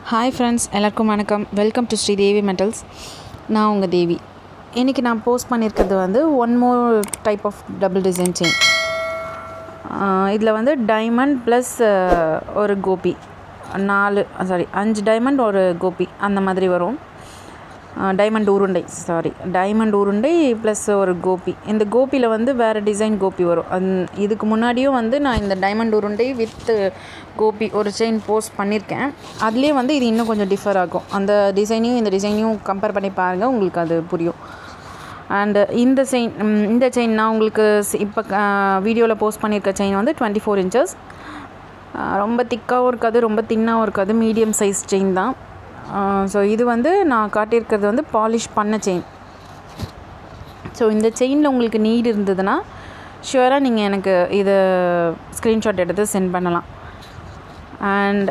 hi friends எல்லாருக்கும் வணக்கம் welcome to Sri Devi metals நான் உங்கள் தேவி இன்றைக்கி நான் போஸ்ட் பண்ணியிருக்கிறது வந்து one more type of double design chain இதில் வந்து டைமண்ட் ப்ளஸ் ஒரு கோபி நாலு சாரி அஞ்சு டைமண்ட் ஒரு கோபி அந்த மாதிரி வரும் டைமண்ட் உருண்டை சாரி டைமண்ட் உருண்டை ப்ளஸ் ஒரு கோபி இந்த கோபியில் வந்து வேறு டிசைன் கோபி வரும் அந் இதுக்கு முன்னாடியும் வந்து நான் இந்த டைமண்ட் உருண்டை வித் கோபி ஒரு செயின் போஸ்ட் பண்ணியிருக்கேன் அதுலேயே வந்து இது இன்னும் கொஞ்சம் டிஃபர் ஆகும் அந்த டிசைனையும் இந்த டிசைனையும் கம்பேர் பண்ணி பாருங்கள் உங்களுக்கு அது புரியும் அண்டு இந்த செயின் இந்த செயின் நான் உங்களுக்கு இப்போ வீடியோவில் போஸ்ட் பண்ணியிருக்க செயின் வந்து டுவெண்ட்டி ஃபோர் இன்ச்சஸ் ரொம்ப திக்காகவும் இருக்காது ரொம்ப தின்னாகவும் இருக்காது மீடியம் சைஸ் செயின் தான் ஸோ இது வந்து நான் காட்டியிருக்கிறது வந்து பாலிஷ் பண்ண செயின் ஸோ இந்த செயினில் உங்களுக்கு நீட் இருந்ததுன்னா ஷுவராக நீங்கள் எனக்கு இதை ஸ்க்ரீன்ஷாட் எடுத்து சென்ட் பண்ணலாம் அண்ட்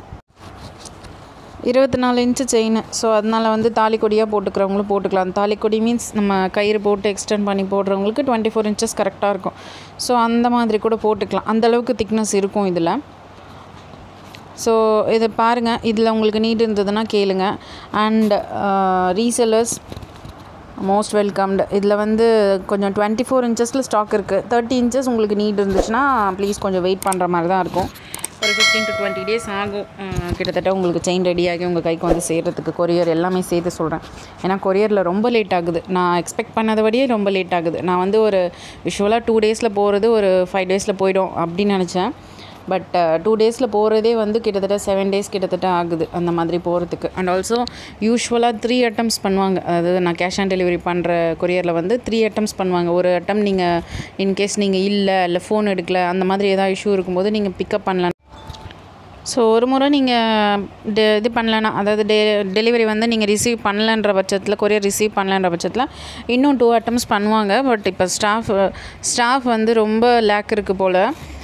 இருபத்தி நாலு இன்ச்சு செயின் ஸோ அதனால் வந்து தாலிக்கொடியாக போட்டுக்கிறவங்களும் போட்டுக்கலாம் தாலிக்கொடி மீன்ஸ் நம்ம கயிறு போட்டு எக்ஸ்டெண்ட் பண்ணி போடுறவங்களுக்கு டுவெண்ட்டி ஃபோர் இன்ச்சஸ் கரெக்டாக இருக்கும் ஸோ அந்த மாதிரி கூட போட்டுக்கலாம் அந்தளவுக்கு திக்னஸ் இருக்கும் இதில் ஸோ இதை பாருங்கள் இதில் உங்களுக்கு நீட் இருந்ததுன்னா கேளுங்க அண்ட் ரீசெல்லர்ஸ் மோஸ்ட் வெல்கம்டு இதில் வந்து கொஞ்சம் டுவெண்ட்டி ஃபோர் இன்ச்சஸில் ஸ்டாக் இருக்குது தேர்ட்டி இன்ச்சஸ் உங்களுக்கு நீட் இருந்துச்சுன்னா ப்ளீஸ் கொஞ்சம் வெயிட் பண்ணுற மாதிரி தான் இருக்கும் ஒரு ஃபிஃப்டீன் டு டுவெண்ட்டி டேஸ் ஆகும் கிட்டத்தட்ட உங்களுக்கு செயின் ரெடியாகி உங்கள் கைக்கு வந்து சேர்கிறதுக்கு கொரியர் எல்லாமே சேர்த்து சொல்கிறேன் ஏன்னா கொரியரில் ரொம்ப லேட் ஆகுது நான் எக்ஸ்பெக்ட் பண்ணதை விடையே ரொம்ப லேட் ஆகுது நான் வந்து ஒரு விஷுவலாக டூ டேஸில் போகிறது ஒரு ஃபைவ் டேஸில் போயிடும் அப்படின்னு நினச்சேன் பட் டூ டேஸில் போகிறதே வந்து கிட்டத்தட்ட செவன் டேஸ் கிட்டத்தட்ட ஆகுது அந்த மாதிரி போகிறதுக்கு அண்ட் ஆல்சோ யூஸ்வலாக த்ரீ அட்டம்ஸ் பண்ணுவாங்க அதாவது நான் கேஷ் ஆன் டெலிவரி பண்ணுற கொரியரில் வந்து த்ரீ அட்டம்ஸ் பண்ணுவாங்க ஒரு அட்டம் நீங்கள் இன்கேஸ் நீங்கள் இல்லை இல்லை ஃபோன் எடுக்கல அந்த மாதிரி ஏதாவது இஷ்யூ இருக்கும்போது நீங்கள் பிக்கப் பண்ணலாம் ஸோ ஒரு முறை நீங்கள் டெ இது பண்ணலன்னா அதாவது டெ டெலிவரி வந்து நீங்கள் ரிசீவ் பண்ணலன்ற பட்சத்தில் கொரியர் ரிசீவ் பண்ணலன்ற பட்சத்தில் இன்னும் டூ அட்டம்ஸ் பண்ணுவாங்க பட் இப்போ ஸ்டாஃப் ஸ்டாஃப் வந்து ரொம்ப லேக் இருக்குது போல்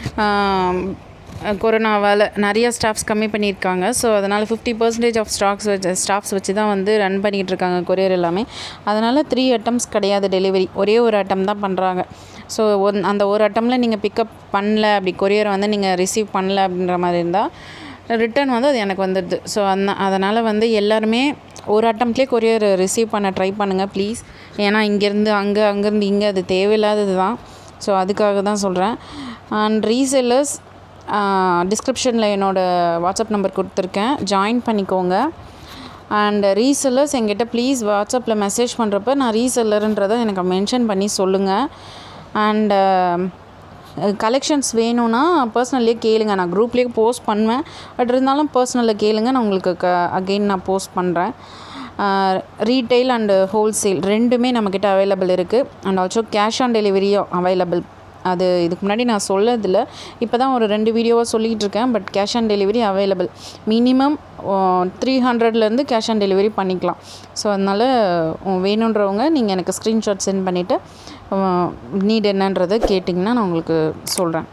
கொரோனாவால் நிறைய ஸ்டாஃப்ஸ் கம்மி பண்ணியிருக்காங்க ஸோ அதனால் ஃபிஃப்டி பர்சன்டேஜ் ஆஃப் ஸ்டாக்ஸ் வச்சு ஸ்டாஃப்ஸ் வச்சு தான் வந்து ரன் பண்ணிகிட்டு இருக்காங்க கொரியர் எல்லாமே அதனால் த்ரீ அட்டம்ஸ் கிடையாது டெலிவரி ஒரே ஒரு அட்டம் தான் பண்ணுறாங்க ஸோ ஒன் அந்த ஒரு அட்டமில் நீங்கள் பிக்கப் பண்ணல அப்படி கொரியரை வந்து நீங்கள் ரிசீவ் பண்ணல அப்படின்ற மாதிரி இருந்தால் ரிட்டர்ன் வந்து அது எனக்கு வந்துடுது ஸோ அந்த அதனால் வந்து எல்லாருமே ஒரு அட்டம்ப்ட்லேயே கொரியர் ரிசீவ் பண்ண ட்ரை பண்ணுங்கள் ப்ளீஸ் ஏன்னா இங்கேருந்து அங்கே அங்கேருந்து இங்கே அது தேவையில்லாதது தான் ஸோ அதுக்காக தான் சொல்கிறேன் அண்ட் ரீசெல்லர்ஸ் டிஸ்கிரிப்ஷனில் என்னோடய வாட்ஸ்அப் நம்பர் கொடுத்துருக்கேன் ஜாயின் பண்ணிக்கோங்க அண்ட் ரீசெல்லர்ஸ் எங்கிட்ட ப்ளீஸ் வாட்ஸ்அப்பில் மெசேஜ் பண்ணுறப்ப நான் ரீசெல்லருன்றதை எனக்கு மென்ஷன் பண்ணி சொல்லுங்கள் அண்டு கலெக்ஷன்ஸ் வேணும்னா பர்சனல்லே கேளுங்க நான் குரூப்லேயே போஸ்ட் பண்ணுவேன் பட் இருந்தாலும் பர்சனலில் கேளுங்க நான் உங்களுக்கு க அகெயின் நான் போஸ்ட் பண்ணுறேன் ரீட்டெயில் அண்டு ஹோல்சேல் ரெண்டுமே நம்மக்கிட்ட அவைலபிள் இருக்குது அண்ட் ஆல்சோ கேஷ் ஆன் டெலிவரியும் அவைலபிள் அது இதுக்கு முன்னாடி நான் சொல்லதில்ல இப்போ தான் ஒரு ரெண்டு வீடியோவாக சொல்லிகிட்டு இருக்கேன் but cash on delivery available minimum three ஹண்ட்ரட்லேருந்து கேஷ் ஆன் டெலிவரி பண்ணிக்கலாம் ஸோ அதனால் வேணுன்றவங்க நீங்கள் எனக்கு ஸ்க்ரீன்ஷாட் சென்ட் பண்ணிவிட்டு நீட் என்னன்றதை கேட்டிங்கன்னா நான் உங்களுக்கு சொல்கிறேன்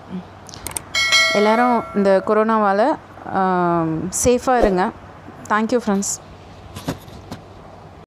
எல்லோரும் இந்த கொரோனாவால் சேஃபாக இருங்க தேங்க்யூ ஃப்ரெண்ட்ஸ்